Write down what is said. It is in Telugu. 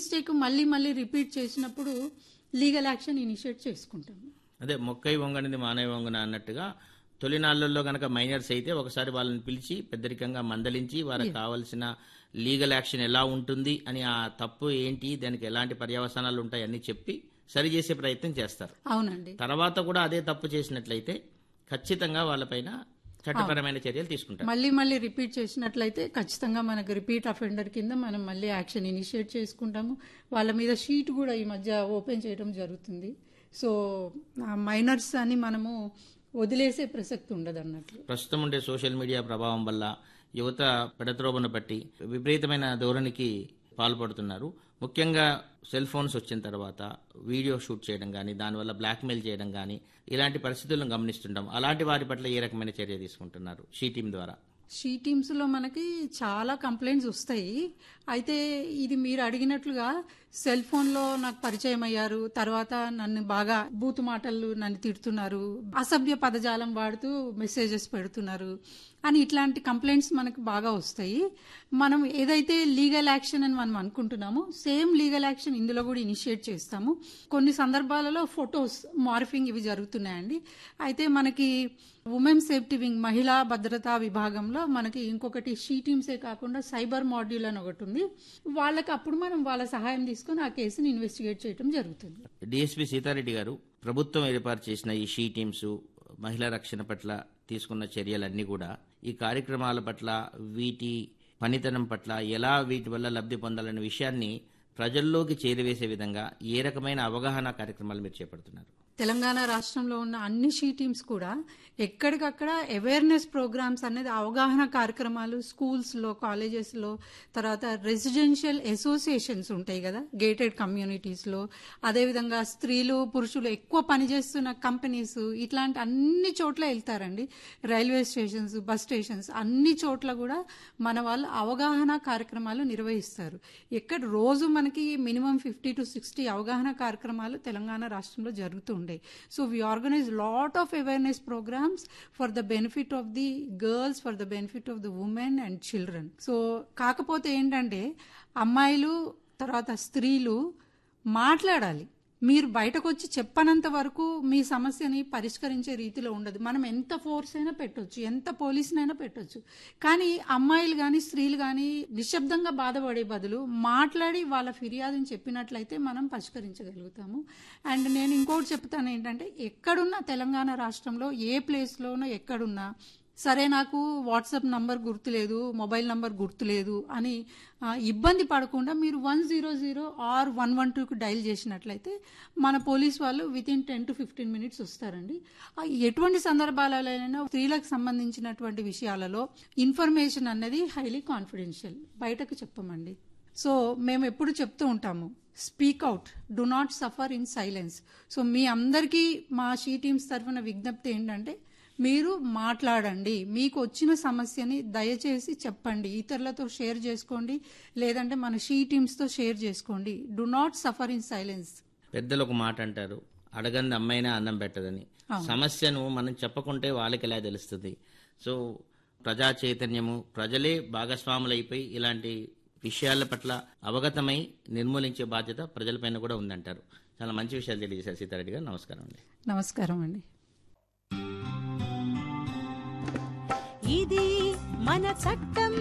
మిస్టేక్ మళ్ళీ మళ్ళీ రిపీట్ చేసినప్పుడు లీగల్ యాక్షన్ ఇనిషియేట్ చేసుకుంటాము అదే మొక్కై వంగనిది మానవ వంగన అన్నట్టుగా తొలినాళ్లలో గనక మైనర్స్ అయితే ఒకసారి వాళ్ళని పిలిచి పెద్దరికంగా మందలించి వారికి కావాల్సిన లీగల్ యాక్షన్ ఎలా ఉంటుంది అని ఆ తప్పు ఏంటి దానికి ఎలాంటి పర్యవసానాలు ఉంటాయి అన్ని చెప్పి సరి చేసే ప్రయత్నం చేస్తారు అవునండి తర్వాత కూడా అదే తప్పు చేసినట్లయితే ఖచ్చితంగా వాళ్ళపైన చట్టపరమైన చర్యలు తీసుకుంటారు మళ్ళీ మళ్ళీ రిపీట్ చేసినట్లయితే ఖచ్చితంగా మనకు రిపీట్ అఫెండర్ కింద మనం మళ్ళీ యాక్షన్ ఇనిషియేట్ చేసుకుంటాము వాళ్ళ మీద షీట్ కూడా ఈ మధ్య ఓపెన్ చేయడం జరుగుతుంది సో ఆ మైనర్స్ అని మనము వదిలేసే ప్రసక్తి ఉండదు అన్నట్లు ప్రస్తుతం ఉండే సోషల్ మీడియా ప్రభావం వల్ల యువత పెడత్రోబను బట్టి విపరీతమైన ధోరణికి పాల్పడుతున్నారు ముఖ్యంగా సెల్ ఫోన్స్ వచ్చిన తర్వాత వీడియో షూట్ చేయడం కానీ దానివల్ల బ్లాక్మెయిల్ చేయడం కానీ ఇలాంటి పరిస్థితులను గమనిస్తుంటాం అలాంటి వారి పట్ల ఏ రకమైన చర్య తీసుకుంటున్నారు షీ టీం ద్వారా షీ టీమ్స్లో మనకి చాలా కంప్లైంట్స్ వస్తాయి అయితే ఇది మీరు అడిగినట్లుగా సెల్ ఫోన్లో నాకు పరిచయం అయ్యారు తర్వాత నన్ను బాగా బూతు మాటలు నన్ను తిడుతున్నారు అసభ్య పదజాలం వాడుతూ మెసేజెస్ పెడుతున్నారు అని ఇట్లాంటి కంప్లైంట్స్ మనకు బాగా వస్తాయి మనం ఏదైతే లీగల్ యాక్షన్ అని మనం అనుకుంటున్నామో సేమ్ లీగల్ యాక్షన్ ఇందులో కూడా ఇనిషియేట్ చేస్తాము కొన్ని సందర్భాలలో ఫొటోస్ మార్ఫింగ్ ఇవి జరుగుతున్నాయండి అయితే మనకి ఉమెన్ సేఫ్టీ వింగ్ మహిళా భద్రతా విభాగంలో మనకి ఇంకొకటి షీ టీమ్సే కాకుండా సైబర్ మాడ్యూల్ అని ఒకటి ఉంది వాళ్ళకి అప్పుడు మనం వాళ్ళ సహాయం తీసుకొని ఆ కేసుని ఇన్వెస్టిగేట్ చేయడం జరుగుతుంది డిఎస్పీ సీతారెడ్డి గారు ప్రభుత్వం ఏర్పాటు చేసిన ఈ షీ టీమ్స్ మహిళా రక్షణ పట్ల తీసుకున్న చర్యలన్నీ కూడా ఈ కార్యక్రమాల పట్ల వీటి పనితనం పట్ల ఎలా వీటి వల్ల లబ్ధి పొందాలనే విషయాన్ని ప్రజల్లోకి చేరవేసే విధంగా ఏ రకమైన అవగాహన కార్యక్రమాలు మీరు చేపడుతున్నారు తెలంగాణ రాష్ట్రంలో ఉన్న అన్ని షీ టీమ్స్ కూడా ఎక్కడికక్కడ అవేర్నెస్ ప్రోగ్రామ్స్ అనేది అవగాహన కార్యక్రమాలు స్కూల్స్లో కాలేజెస్లో తర్వాత రెసిడెన్షియల్ అసోసియేషన్స్ ఉంటాయి కదా గేటెడ్ కమ్యూనిటీస్లో అదేవిధంగా స్త్రీలు పురుషులు ఎక్కువ పనిచేస్తున్న కంపెనీస్ ఇట్లాంటి అన్ని చోట్ల వెళ్తారండి రైల్వే స్టేషన్స్ బస్ స్టేషన్స్ అన్ని చోట్ల కూడా మన వాళ్ళు అవగాహన కార్యక్రమాలు నిర్వహిస్తారు ఎక్కడ రోజు మనకి మినిమం ఫిఫ్టీ టు సిక్స్టీ అవగాహన కార్యక్రమాలు తెలంగాణ రాష్ట్రంలో జరుగుతూ ఉంటాయి so we organise lot of awareness programmes for the benefit of the girls for the benefit of the women and children so కాకపోతే ఏంటంటే అమ్మాయిలు తర్వాత స్త్రీలు మాట్లాడాలి మీరు బయటకు వచ్చి చెప్పనంత వరకు మీ సమస్యని పరిష్కరించే రీతిలో ఉండదు మనం ఎంత ఫోర్స్ అయినా పెట్టొచ్చు ఎంత పోలీసునైనా పెట్టొచ్చు కానీ అమ్మాయిలు కానీ స్త్రీలు కానీ నిశ్శబ్దంగా బాధపడే బదులు మాట్లాడి వాళ్ళ ఫిర్యాదుని చెప్పినట్లయితే మనం పరిష్కరించగలుగుతాము అండ్ నేను ఇంకోటి చెప్తాను ఏంటంటే ఎక్కడున్నా తెలంగాణ రాష్ట్రంలో ఏ ప్లేస్లోనో ఎక్కడున్నా సరే నాకు వాట్సాప్ నంబర్ గుర్తులేదు మొబైల్ నంబర్ గుర్తులేదు అని ఆ, ఇబ్బంది పడకుండా మీరు one zero zero or one one టూకి డైల్ చేసినట్లయితే మన పోలీస్ వాళ్ళు within ten to fifteen minutes వస్తారండి ఆ, ఎటువంటి సందర్భాలైనా స్త్రీలకు సంబంధించినటువంటి విషయాలలో ఇన్ఫర్మేషన్ అన్నది హైలీ కాన్ఫిడెన్షియల్ బయటకు చెప్పమండి సో మేము ఎప్పుడు చెప్తూ ఉంటాము speak out do not suffer in silence so మీ అందరికీ మా షీ టీమ్స్ తరఫున విజ్ఞప్తి ఏంటంటే మీరు మాట్లాడండి మీకు వచ్చిన సమస్యని దయచేసి చెప్పండి ఇతరులతో షేర్ చేసుకోండి లేదంటే మన షీ టీమ్స్తో షేర్ చేసుకోండి do not suffer in silence పెద్దలు ఒక మాట అంటారు అడగంది అమ్మైనా అన్నం పెట్టదని సమస్యను మనం చెప్పకుంటే వాళ్ళకి ఎలా తెలుస్తుంది సో ప్రజా చైతన్యము ప్రజలే భాగస్వాములైపోయి ఇలాంటి విషయాల పట్ల అవగతమై నిర్మూలించే బాధ్యత ప్రజలపైన కూడా ఉందంటారు చాలా మంచి విషయాలు తెలియజేశారు సీతారెడ్డి గారు నమస్కారం అండి నమస్కారం అండి ఇది మన చట్టం